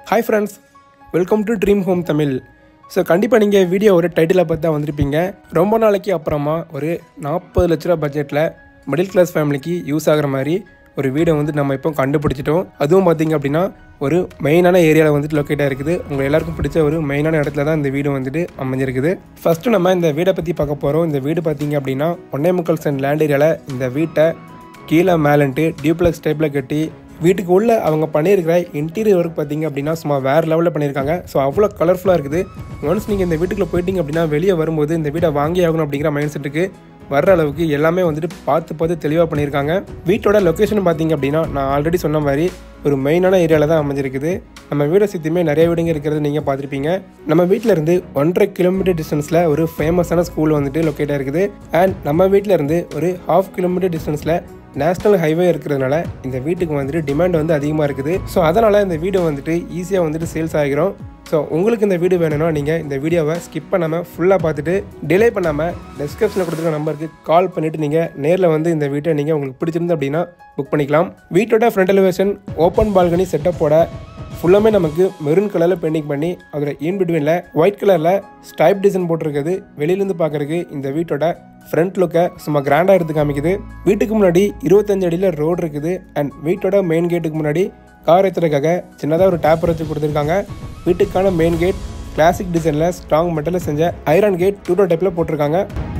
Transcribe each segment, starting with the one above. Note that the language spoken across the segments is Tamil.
hi friends welcome to dream home Tamil so கண்டிப்பாக நீங்கள் வீடியோ ஒரு டைட்டிலை பார்த்து தான் வந்திருப்பீங்க ரொம்ப நாளைக்கு அப்புறமா ஒரு நாற்பது லட்ச ரூபா பட்ஜெட்டில் மிடில் கிளாஸ் ஃபேமிலிக்கு யூஸ் ஆகிற மாதிரி ஒரு வீடை வந்து நம்ம இப்போ கண்டுபிடிச்சிட்டோம் அதுவும் பார்த்தீங்க அப்படின்னா ஒரு மெயினான ஏரியாவில் வந்துட்டு லொக்கேட்டாக இருக்குது உங்கள் எல்லாருக்கும் பிடிச்ச ஒரு மெயினான இடத்துல தான் இந்த வீடு வந்துட்டு அமைஞ்சிருக்குது ஃபஸ்ட்டு நம்ம இந்த வீடை பற்றி பார்க்க போகிறோம் இந்த வீடு பார்த்தீங்க அப்படின்னா ஒன்னே முக்கால் சென்ட் லேண்ட் ஏரியாவில் இந்த வீட்டை கீழே மேலன்ட்டு டியூப்ளெக்ஸ் டைப்பில் கட்டி வீட்டுக்கு உள்ள அவங்க பண்ணியிருக்கிற இன்டீரியர் ஒர்க் பார்த்தீங்க அப்படின்னா சும்மா வேறு லெவலில் பண்ணியிருக்காங்க ஸோ அவ்வளோ கலர்ஃபுல்லாக இருக்குது ஒன்ஸ் நீங்கள் இந்த வீட்டுக்குள்ளே போயிட்டீங்க அப்படின்னா வெளியே வரும்போது இந்த வீடை வாங்கி ஆகணும் அப்படிங்கிற மைண்ட் செட்டுக்கு வர்ற அளவுக்கு எல்லாமே வந்துட்டு பார்த்து பார்த்து தெளிவாக பண்ணியிருக்காங்க வீட்டோட லொக்கேஷன் பார்த்தீங்க அப்படின்னா நான் ஆல்ரெடி சொன்ன மாதிரி ஒரு மெயினான ஏரியாவில் தான் அமைஞ்சிருக்குது நம்ம வீடை சுற்றியுமே நிறைய வீடுங்க இருக்கிறது நீங்கள் பார்த்துருப்பீங்க நம்ம வீட்டில் இருந்து ஒன்றரை கிலோமீட்டர் டிஸ்டன்ஸில் ஒரு ஃபேமஸான ஸ்கூல் வந்துட்டு லொக்கேட்டாக இருக்குது அண்ட் நம்ம வீட்டில் இருந்து ஒரு ஹாஃப் கிலோமீட்டர் டிஸ்டன்ஸில் நேஷனல் ஹைவே இருக்கிறதுனால இந்த வீட்டுக்கு வந்துட்டு டிமாண்ட் வந்து அதிகமாக இருக்குது ஸோ அதனால் இந்த வீடு வந்துட்டு ஈஸியாக வந்துட்டு சேல்ஸ் ஆகிரும் ஸோ உங்களுக்கு இந்த வீடு வேணும்னா நீங்கள் இந்த வீடியோவை ஸ்கிப் பண்ணாமல் ஃபுல்லாக பார்த்துட்டு டிலே பண்ணாமல் டிஸ்கிரிப்ஷனில் கொடுத்துருக்க நம்பருக்கு கால் பண்ணிவிட்டு நீங்கள் நேரில் வந்து இந்த வீட்டை நீங்கள் உங்களுக்கு பிடிச்சிருந்து அப்படின்னா புக் பண்ணிக்கலாம் வீட்டோட ஃப்ரண்ட் எலிவேஷன் ஓப்பன் பால்கனி செட்டப்போட ஃபுல்லாமே நமக்கு மெரூன் கலரில் பெயிண்டிங் பண்ணி அதில் இன் பிட்வீனில் ஒயிட் கலரில் ஸ்டைப் டிசைன் போட்டிருக்குது வெளியிலேருந்து பார்க்குறதுக்கு இந்த வீட்டோட ஃப்ரண்ட் லுக்கை சும்மா கிராண்டாக எடுத்து காமிக்குது வீட்டுக்கு முன்னாடி இருபத்தஞ்சு அடியில் ரோடு இருக்குது அண்ட் வீட்டோட மெயின் கேட்டுக்கு முன்னாடி கார் ஏற்றுறதுக்காக சின்னதாக ஒரு டேப்பர் வச்சு கொடுத்துருக்காங்க வீட்டுக்கான மெயின் கேட் கிளாசிக் டிசைனில் ஸ்ட்ராங் மெட்டலில் செஞ்ச ஐரன் கேட் டூடோ டைப்பில் போட்டிருக்காங்க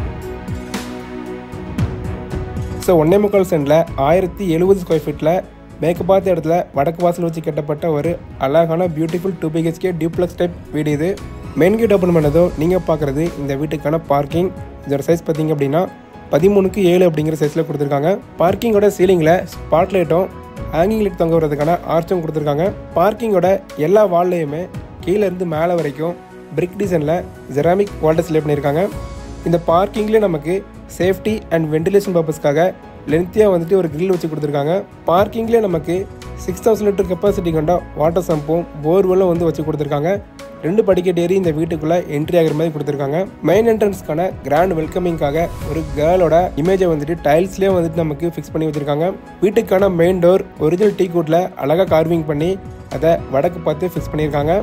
ஸோ ஒன்னே முக்கால் சென்டில் ஆயிரத்தி எழுபது ஸ்கொயர் ஃபீட்டில் மேற்கு பார்த்த இடத்துல வடக்கு வாசல் வச்சு கட்டப்பட்ட ஒரு அழகான beautiful two BHK duplex type வீடு இது மெயின் கேட் ஓப்பன் பண்ணதோ நீங்கள் பார்க்குறது இந்த வீட்டுக்கான பார்க்கிங் இதோட சைஸ் பார்த்தீங்க அப்படின்னா பதிமூணுக்கு ஏழு அப்படிங்கிற சைஸில் கொடுத்துருக்காங்க பார்க்கிங்கோட சீலிங்கில் ஸ்பாட் லைட்டும் ஹேங்கிங் லைட் தொங்க வரதுக்கான ஆர்ச்சும் கொடுத்துருக்காங்க பார்க்கிங்கோட எல்லா வால்லையுமே கீழே இருந்து மேலே வரைக்கும் பிரிக் டிசைனில் ஜெராமிக் வால்டர் சிலே பண்ணியிருக்காங்க இந்த பார்க்கிங்லேயே நமக்கு சேஃப்டி அண்ட் வென்டிலேஷன் பர்பஸ்க்காக லென்த்தியாக வந்துட்டு ஒரு grill வச்சு கொடுத்துருக்காங்க பார்க்கிங்லேயே நமக்கு சிக்ஸ் தௌசண்ட் லிட்டர் கெப்பாசிட்டி கொண்ட வாட்டர் சம்பும் போர்வெல்லும் வந்து வச்சு கொடுத்துருக்காங்க ரெண்டு படிக்கட்டு ஏறி இந்த வீட்டுக்குள்ளே என்ட்ரி ஆகிற மாதிரி கொடுத்துருக்காங்க மெயின் என்ட்ரன்ஸ்க்கான கிராண்ட் வெல்கமிங்காக ஒரு கேர்ளோட இமேஜை வந்துட்டு டைல்ஸ்லேயே வந்துட்டு நமக்கு ஃபிக்ஸ் பண்ணி வச்சுருக்காங்க வீட்டுக்கான மெயின் டோர் ஒரிஜினல் டீ கூட்டில் அழகாக கார்விங் பண்ணி அதை வடக்கு பார்த்து ஃபிக்ஸ் பண்ணியிருக்காங்க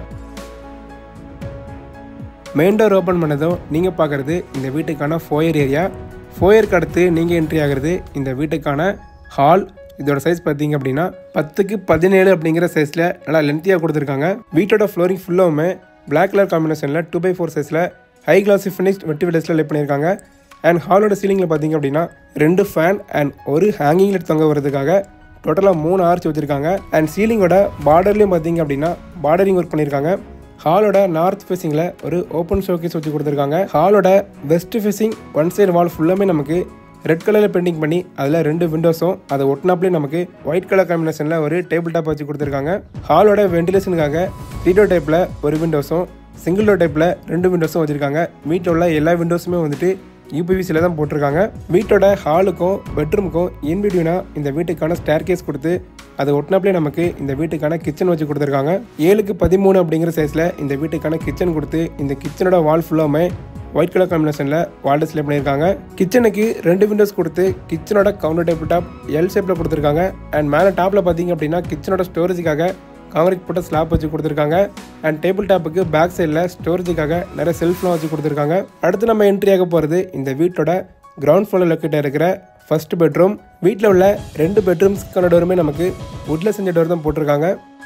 மெயின் டோர் ஓப்பன் பண்ணதும் நீங்கள் பார்க்குறது இந்த வீட்டுக்கான ஃபோயர் ஏரியா ஃபோயருக்கு அடுத்து நீங்கள் என்ட்ரி ஆகிறது இந்த வீட்டுக்கான ஹால் இதோட சைஸ் பார்த்தீங்க அப்படின்னா பத்துக்கு பதினேழு அப்படிங்கிற சைஸில் நல்லா லென்த்தியாக கொடுத்துருக்காங்க வீட்டோட ஃப்ளோரிங் ஃபுல்லாவுமே பிளாக் கலர் காம்பினேஷனில் டூ பை ஃபோர் சைஸில் ஹை கிளாஸி ஃபினிஷ்ட் வெட்டி விடஸில் லே பண்ணியிருக்காங்க அண்ட் ஹாலோட சீலிங்கில் பார்த்தீங்க அப்படின்னா ரெண்டு ஃபேன் அண்ட் ஒரு ஹேங்கிங் லைட் தொங்க வரதுக்காக டோட்டலாக மூணு ஆர்ச் வச்சுருக்காங்க அண்ட் சீலிங்கோட பார்டர்லேயும் பார்த்தீங்க அப்படின்னா பார்டரிங் ஒர்க் பண்ணியிருக்காங்க ஹாலோட நார்த் ஃபேஸிங்கில் ஒரு ஓப்பன் ஷோகேஸ் வச்சு கொடுத்துருக்காங்க ஹாலோட west facing one side wall ஃபுல்லாமே நமக்கு ரெட் கலரில் பெயிண்டிங் பண்ணி அதில் ரெண்டு விண்டோஸும் அதை ஒட்டினாப்லேயே நமக்கு ஒயிட் கலர் காம்பினேஷனில் ஒரு டேபிள் டாப் வச்சு கொடுத்துருக்காங்க ஹாலோட வென்டிலேஷனுக்காக த்ரீடோ டைப்பில் ஒரு விண்டோஸும் சிங்கிள் டோர் டைப்பில் ரெண்டு விண்டோஸும் வச்சுருக்காங்க வீட்டில் உள்ள எல்லா விண்டோஸுமே வந்துட்டு யூபிவிசியில் தான் போட்டிருக்காங்க வீட்டோட ஹாலுக்கும் பெட்ரூமுக்கும் இன் பிட்வீனாக இந்த வீட்டுக்கான ஸ்டேர் கேஸ் கொடுத்து அதை ஒட்டினாப்லேயே நமக்கு இந்த வீட்டுக்கான கிச்சன் வச்சு கொடுத்துருக்காங்க ஏழுக்கு பதிமூணு அப்படிங்கிற சைஸில் இந்த வீட்டுக்கான கிச்சன் கொடுத்து இந்த கிச்சனோட வால் ஃபுல்லாமே ஒயிட் கலர் காம்பினேஷனில் வால் டிஸ்பிளே பண்ணியிருக்காங்க கிச்சனுக்கு ரெண்டு விண்டோஸ் கொடுத்து கிச்சனோட கவுண்டர் டேபிள் டாப் எல் ஷேப்பில் கொடுத்துருக்காங்க அண்ட் மேலே டாப்பில் பார்த்தீங்க அப்படின்னா கிச்சனோட ஸ்டோரேஜுக்காக காங்கிரீட் போட்ட ஸ்லாப் வச்சு கொடுத்துருக்காங்க அண்ட் டேபிள் டாப்புக்கு பேக் சைடில் ஸ்டோரேஜுக்காக நிறைய செல்ஃப்லாம் வச்சு கொடுத்துருக்காங்க அடுத்து நம்ம என்ட்ரி ஆக போகிறது இந்த வீட்டோட கிரவுண்ட் ஃப்ளோரில் லொக்கேட்டாக இருக்கிற ஃபர்ஸ்ட் பெட்ரூம் வீட்டில் உள்ள ரெண்டு பெட்ரூம்ஸ்க்கான டோருமே நமக்கு வுட்டில் செஞ்ச டோர் தான் போட்டிருக்காங்க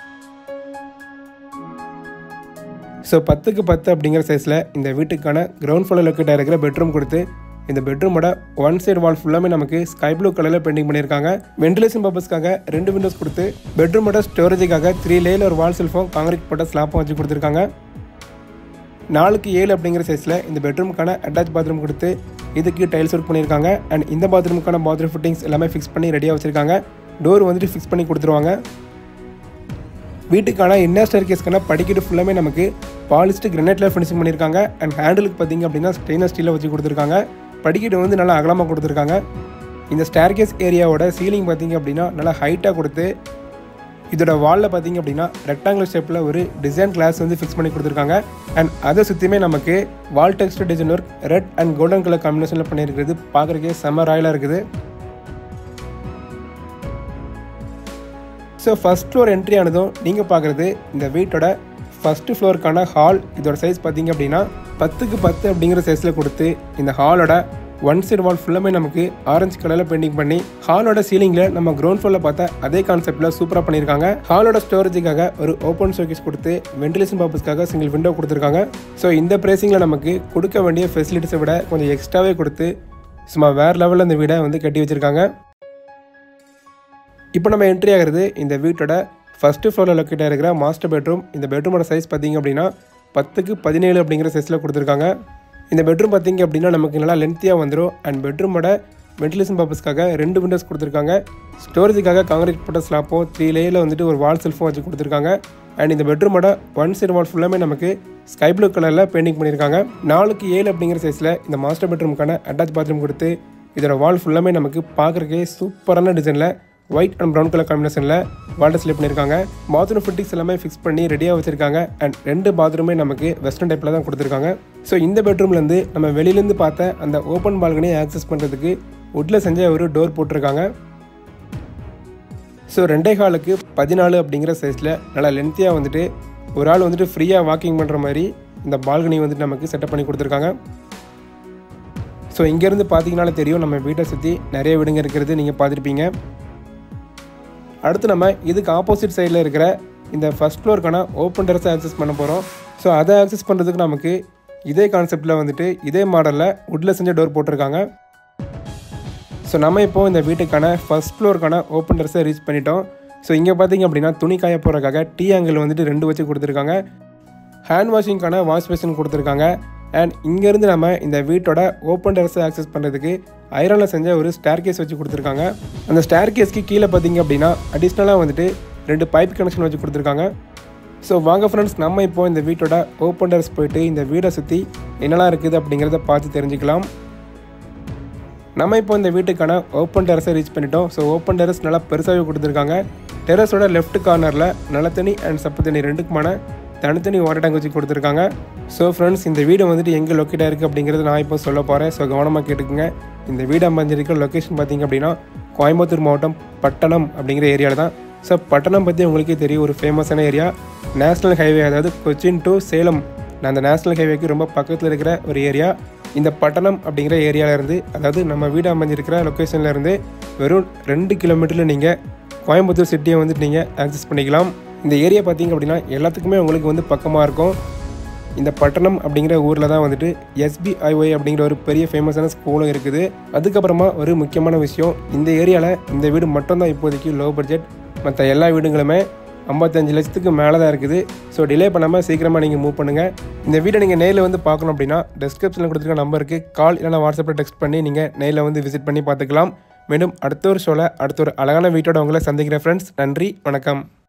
ஸோ பத்துக்கு பத்து அப்படிங்கிற சைஸில் இந்த வீட்டுக்கான கிரவுண்ட் ஃப்ளோரில் லொக்கேட்டாக இருக்கிற பெட்ரூம் கொடுத்து இந்த பெட்ரூமோட ஒன் சைடு வால் ஃபுல்லாமே நமக்கு ஸ்கை ப்ளூ கலரில் பெயிண்டிங் பண்ணியிருக்காங்க வென்டிலேஷன் பர்பஸ்க்காக ரெண்டு விண்டோஸ் கொடுத்து பெட்ரூமோட ஸ்டோரேஜுக்காக த்ரீ லேயில் ஒரு வால் செல்ஃபும் காங்கிரீட் போட்ட ஸ்லாப்பும் வச்சு கொடுத்துருக்காங்க நாலுக்கு ஏழு அப்படிங்கிற சைஸில் இந்த பெட்ரூமுக்கான அட்டாச் பாத்ரூம் கொடுத்து இதுக்கு டைல்ஸ் ஒர்க் பண்ணியிருக்காங்க அண்ட் இந்த பாத்ரூமுக்கான பாத்ரூம் ஃபிட்டிங்ஸ் எல்லாமே ஃபிக்ஸ் பண்ணி ரெடியாக வச்சுருக்காங்க டோர் வந்துட்டு ஃபிக்ஸ் பண்ணி கொடுத்துருவாங்க வீட்டுக்கான இன்னர் ஸ்டேர் கேஸ்க்கான படிக்கட்டு ஃபுல்லாமே நமக்கு பாலிஸ்ட் கிரனைட்டில் ஃபினிஷிங் பண்ணியிருக்காங்க அண்ட் ஹேண்டிலுக்கு பார்த்தீங்க அப்படின்னா ஸ்டெயின்லெஸ் ஸ்டீலில் வச்சு கொடுத்துருக்காங்க படிக்கட்டு வந்து நல்லா அகலமாக கொடுத்துருக்காங்க இந்த ஸ்டேர் கேஸ் ஏரியாவோட சீலிங் பார்த்தீங்க அப்படின்னா நல்லா ஹைட்டாக கொடுத்து இதோட வாலில் பார்த்தீங்க அப்படின்னா ரெக்டாங்குலர் ஷேப்பில் ஒரு டிசைன் கிளாஸ் வந்து ஃபிக்ஸ் பண்ணி கொடுத்துருக்காங்க அண்ட் அதை சுற்றியுமே நமக்கு wall text design work red and golden colour காம்பினேஷனில் பண்ணியிருக்கிறது பார்க்குறதுக்கே செம்ம ராயலாக இருக்குது ஸோ ஃபஸ்ட் ஃப்ளோர் என்ட்ரி ஆனதும் நீங்கள் பார்க்குறது இந்த வீட்டோட ஃபஸ்ட்டு ஃப்ளோருக்கான ஹால் இதோட சைஸ் பார்த்தீங்க அப்படின்னா பத்துக்கு பத்து அப்படிங்கிற சைஸில் கொடுத்து இந்த ஹாலோட ஒன் சைடு வால் ஃபுல்லாமே நமக்கு ஆரஞ்சு கலரில் பெயிண்டிங் பண்ணி ஹாலோட சீலிங்கில் நம்ம கிரவுண்ட் ஃப்ளோரில் பார்த்த அதே கான்செப்டில் சூப்பராக பண்ணியிருக்காங்க ஹாலோட ஸ்டோரேஜுக்காக ஒரு ஓப்பன் ஷோகேஸ் கொடுத்து வென்டிலேஷன் பர்பஸ்க்காக சிங்கிள் விண்டோ கொடுத்துருக்காங்க ஸோ இந்த ப்ரைஸிங்கில் நமக்கு கொடுக்க வேண்டிய ஃபெசிலிட்டிஸை விட கொஞ்சம் எக்ஸ்ட்ராவே கொடுத்து சும்மா வேறு லெவலில் இந்த வீடை வந்து கட்டி வச்சுருக்காங்க இப்போ நம்ம என்ட்ரி ஆகிறது இந்த வீட்டோட ஃபஸ்ட்டு ஃப்ளோரில் லொக்கேட் இருக்கிற மாஸ்டர் பெட்ரூம் இந்த பெட்ரூமோட சைஸ் பார்த்தீங்க அப்படின்னா பத்துக்கு பதினேழு அப்படிங்கிற சைஸில் கொடுத்துருக்காங்க இந்த பெட்ரூம் பார்த்தீங்க அப்படின்னா நமக்கு நல்லா லென்த்தியாக வந்துடும் அண்ட் பெட்ரூமோட வென்டிலேஷன் பர்பஸ்க்காக ரெண்டு விண்டோஸ் கொடுத்துருக்காங்க ஸ்டோரேஜுக்காக காங்கிரீட் போட்ட ஸ்லாப்பும் த்ரீ லேயரில் வந்துட்டு ஒரு வால் செல்ஃபும் வச்சு கொடுத்துருக்காங்க அண்ட் இந்த பெட்ரூமோட ஒன் சைடு வால் ஃபுல்லாமே நமக்கு ஸ்கை ப்ளூ கலரில் பெயிண்டிங் பண்ணியிருக்காங்க நாலுக்கு ஏழு அப்படிங்கிற சைஸில் இந்த மாஸ்டர் பெட்ரூமுக்கான அட்டாச் பாத்ரூம் கொடுத்து இதோட வால் ஃபுல்லாமே நமக்கு பார்க்குறக்கே சூப்பரான டிசைனில் ஒயிட் அண்ட் ப்ரௌன் கலர் காம்பினேஷனில் வாட்டர் ஸ்லிப் பண்ணியிருக்காங்க பாத்ரூம் ஃபிட்டிங்ஸ் எல்லாமே ஃபிக்ஸ் பண்ணி ரெடியாக வச்சிருக்காங்க அண்ட் ரெண்டு பாத்ரூமே நமக்கு வெஸ்டர்ன் டைப்பில் தான் கொடுத்துருக்காங்க ஸோ இந்த பெட்ரூம்லேருந்து நம்ம வெளியிலேருந்து பார்த்த அந்த ஓப்பன் பால்கனியை ஆக்சஸ் பண்ணுறதுக்கு வுட்டில் செஞ்ச ஒரு டோர் போட்டிருக்காங்க ஸோ ரெண்டே காலுக்கு பதினாலு அப்படிங்கிற சைஸில் நல்லா லென்த்தியாக வந்துட்டு ஒரு ஆள் வந்துட்டு ஃப்ரீயாக வாக்கிங் பண்ணுற மாதிரி இந்த பால்கனி வந்துட்டு நமக்கு செட்டப் பண்ணி கொடுத்துருக்காங்க ஸோ இங்கேருந்து பார்த்தீங்கனாலே தெரியும் நம்ம வீட்டை சுற்றி நிறைய வீடுங்க இருக்கிறது நீங்கள் பார்த்துருப்பீங்க அடுத்து நம்ம இதுக்கு ஆப்போசிட் சைடில் இருக்கிற இந்த ஃபஸ்ட் ஃப்ளோருக்கான ஓப்பன் டெரஸை ஆக்சஸ் பண்ண போகிறோம் ஸோ அதை ஆக்சஸ் பண்ணுறதுக்கு நமக்கு இதே கான்செப்டில் வந்துட்டு இதே மாடலில் வுட்டில் செஞ்ச டோர் போட்டிருக்காங்க ஸோ நம்ம இப்போது இந்த வீட்டுக்கான ஃபஸ்ட் ஃப்ளோருக்கான ஓப்பன் டெரஸை ரீச் பண்ணிட்டோம் ஸோ இங்கே பார்த்தீங்க அப்படின்னா துணி காய போகிறதுக்காக டீ ஆங்கிள் வந்துட்டு ரெண்டு வச்சு கொடுத்துருக்காங்க ஹேண்ட் வாஷிங்க்கான வாஷ் பேஷன் கொடுத்துருக்காங்க அண்ட் இங்கேருந்து நம்ம இந்த வீட்டோட ஓப்பன் டெரஸை ஆக்சஸ் பண்ணுறதுக்கு ஐரனில் செஞ்ச ஒரு ஸ்டேர் கேஸ் வச்சு கொடுத்துருக்காங்க அந்த ஸ்டேர் கேஸ்க்கு கீழே பார்த்தீங்க அப்படின்னா அடிஷ்னலாக வந்துட்டு ரெண்டு பைப் கனெக்ஷன் வச்சு கொடுத்துருக்காங்க ஸோ வாங்க ஃப்ரெண்ட்ஸ் நம்ம இப்போ இந்த வீட்டோட ஓப்பன் டெரஸ் போயிட்டு இந்த வீடை சுற்றி என்னெல்லாம் இருக்குது அப்படிங்கிறத பார்த்து தெரிஞ்சுக்கலாம் நம்ம இப்போ இந்த வீட்டுக்கான ஓப்பன் டெரஸை ரீச் பண்ணிட்டோம் ஸோ ஓப்பன் டெரஸ் நல்லா பெருசாகவே கொடுத்துருக்காங்க டெரஸோட லெஃப்ட் கார்னரில் நிலத்தண்ணி அண்ட் சப்பு தண்ணி ரெண்டுக்குமான தனித்தனி வாட்டர் டேங்க் வச்சு கொடுத்துருக்காங்க ஸோ ஃப்ரெண்ட்ஸ் இந்த வீடு வந்துட்டு எங்கே லொக்கேட் ஆயிருக்கு அப்படிங்கிறது நான் இப்போ சொல்ல போகிறேன் ஸோ கவனமாக கேட்டுக்குங்க இந்த வீடு அமைஞ்சிருக்க லொக்கேஷன் பார்த்தீங்க அப்படின்னா கோயம்புத்தூர் மாவட்டம் பட்டணம் அப்படிங்கிற ஏரியாவில் தான் ஸோ பட்டணம் பற்றி உங்களுக்கே தெரியும் ஒரு ஃபேமஸான ஏரியா நேஷ்னல் ஹைவே அதாவது கொச்சின் டு சேலம் அந்த நேஷ்னல் ஹைவேக்கு ரொம்ப பக்கத்தில் இருக்கிற ஒரு ஏரியா இந்த பட்டணம் அப்படிங்கிற ஏரியாவிலேருந்து அதாவது நம்ம வீடு அமைஞ்சிருக்கிற லொக்கேஷன்லேருந்து வெறும் ரெண்டு கிலோமீட்டரில் நீங்கள் கோயம்புத்தூர் சிட்டியை வந்துட்டு நீங்கள் ஆக்சஸ் பண்ணிக்கலாம் இந்த ஏரியா பார்த்தீங்க அப்படின்னா எல்லாத்துக்குமே உங்களுக்கு வந்து பக்கமாக இருக்கும் இந்த பட்டணம் அப்படிங்கிற ஊரில் தான் வந்துட்டு எஸ்பிஐஒய் அப்படிங்கிற ஒரு பெரிய ஃபேமஸான ஸ்கூலும் இருக்குது அதுக்கப்புறமா ஒரு முக்கியமான விஷயம் இந்த ஏரியாவில் இந்த வீடு மட்டும்தான் இப்போதைக்கு லோ பட்ஜெட் மற்ற எல்லா வீடுங்களுமே ஐம்பத்தஞ்சு லட்சத்துக்கு மேலே தான் இருக்குது ஸோ டிலே பண்ணாமல் சீக்கிரமாக நீங்கள் மூவ் பண்ணுங்கள் இந்த வீடை நீங்கள் நேரில் வந்து பார்க்கணும் அப்படின்னா டிஸ்கிரிப்ஷனில் கொடுத்துருக்க நம்பருக்கு கால் இல்லைனா வாட்ஸ்அப்பில் டெக்ஸ்ட் பண்ணி நீங்கள் நேரில் வந்து விசிட் பண்ணி பார்த்துக்கலாம் மேலும் அடுத்த ஒரு ஷோவில் அடுத்த ஒரு அழகான வீட்டோட உங்களை சந்திக்கிறேன் ஃப்ரெண்ட்ஸ் நன்றி வணக்கம்